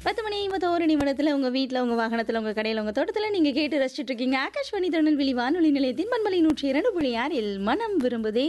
பத்து மணி ஐம்பத்தோரு நிமிடத்தில் உங்கள் வீட்டில் உங்கள் வாகனத்தில் உங்கள் கடையில் உங்கள் தோட்டத்தில் நீங்கள் கேட்டு ரசிச்சுட்டு இருக்கீங்க ஆகாஷ்வாணி திருநெல்வேலி வானொலி நிலையத்தின் பண்பலை நூற்றி இரண்டு புள்ளி ஆறில் மனம் விரும்புதே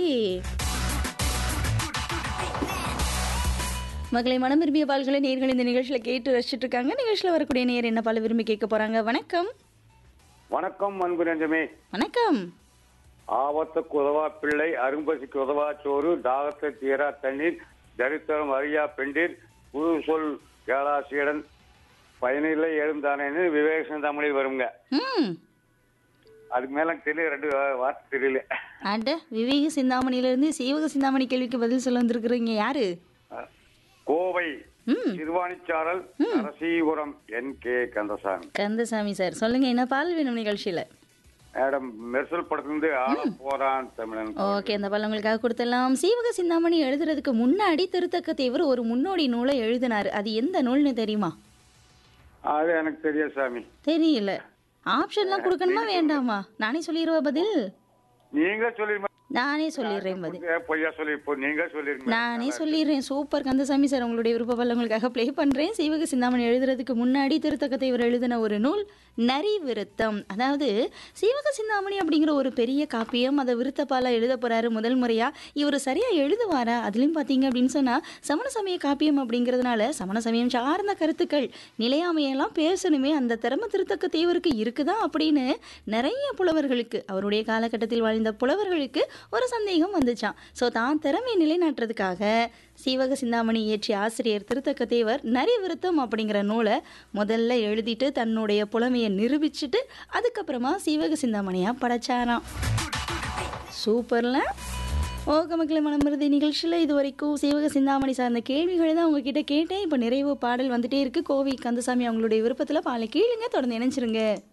மகளை மனம் விரும்பிய பால்களை நேர்கள் இந்த நிகழ்ச்சியில் கேட்டு ரசிச்சுட்டு இருக்காங்க நிகழ்ச்சியில் வரக்கூடிய நேர் என்ன பால் விரும்பி கேட்க போகிறாங்க வணக்கம் வணக்கம் அன்பு நெஞ்சமே வணக்கம் ஆபத்துக்கு உதவா பிள்ளை அரும்பசிக்கு உதவா சோறு தாகத்தை தீரா தண்ணீர் தரித்திரம் அறியா பெண்டீர் புது சொல் கேளாசியடன் பயனில்லை எழுந்தானேன்னு விவேக சிந்தாமணியில் வருங்க ம் அதுக்கு மேல எனக்கு தெரியல ரெண்டு வா- வார்த்தை தெரியல அட விவேக சிந்தாமணியிலிருந்து சீவக சிந்தாமணி கேள்விக்கு பதில் சொல்ல வந்திருக்கிறீங்க யாரு கோவை ம் திருவாணிச்சாரல் Narasipuram N K Kandasamy Kandasamy sir சொல்லுங்க என்ன பால் வேணும் நிகழ்ச்சியில் மேடம் மெர்சல் படத்துலேருந்து ஆள போறான் தமிழன் ஓகே அந்த பலம் உங்களுக்காக கொடுத்துடலாம் சீவக சிந்தாமணி எழுதுறதுக்கு முன்னாடி திருத்தக்க தேவர் ஒரு முன்னோடி நூலை எழுதினார் அது எந்த நூல்னு தெரியுமா அது எனக்கு தெரியாது சாமி தெரியல ஆப்ஷன்லாம் கொடுக்கணுமா வேண்டாமா நானே சொல்லிடுவா பதில் நீங்க சொல்லிருங்க நானே சொல்லிடுறேன் பதில் பொய்யா சொல்லி இப்போ நீங்க சொல்லிருங்க நானே சொல்லிடுறேன் சூப்பர் கந்தசாமி சார் உங்களுடைய விருப்ப பல்ல உங்களுக்காக ப்ளே பண்ணுறேன் சீவக சிந்தாமணி எழுதுறதுக்கு முன்னாடி திருத்தக்க தேவர் எழுதின ஒரு நூல் நரி விருத்தம் அதாவது சீவக சிந்தாமணி அப்படிங்கிற ஒரு பெரிய காப்பியம் அதை விருத்தப்பால எழுத போறாரு முதல் முறையா இவர் சரியா எழுதுவாரா அதுலயும் பார்த்தீங்க அப்படின்னு சொன்னா சமண சமய காப்பியம் அப்படிங்கிறதுனால சமண சமயம் சார்ந்த கருத்துக்கள் நிலையாமையெல்லாம் பேசணுமே அந்த திறமை திருத்தக்க தேவருக்கு இருக்குதா அப்படின்னு நிறைய புலவர்களுக்கு அவருடைய காலகட்டத்தில் வாழ்ந்த புலவர்களுக்கு ஒரு சந்தேகம் வந்துச்சான் ஸோ தான் திறமை நிலைநாட்டுறதுக்காக சீவக சிந்தாமணி இயற்றிய ஆசிரியர் திருத்தக்க தேவர் நரி விருத்தம் அப்படிங்கிற நூலை முதல்ல எழுதிட்டு தன்னுடைய புலமையை நிரூபிச்சுட்டு அதுக்கப்புறமா சீவக சிந்தாமணியாக படைச்சாராம் சூப்பர்ல ஓக மக்களை மனமிருதி நிகழ்ச்சியில் இது வரைக்கும் சீவக சிந்தாமணி சார்ந்த கேள்விகளை தான் உங்ககிட்ட கேட்டேன் இப்போ நிறைவு பாடல் வந்துட்டே இருக்கு கோவை கந்தசாமி அவங்களுடைய விருப்பத்தில் பாலை கீழுங்க தொடர்ந்து இணைஞ்சிருங்க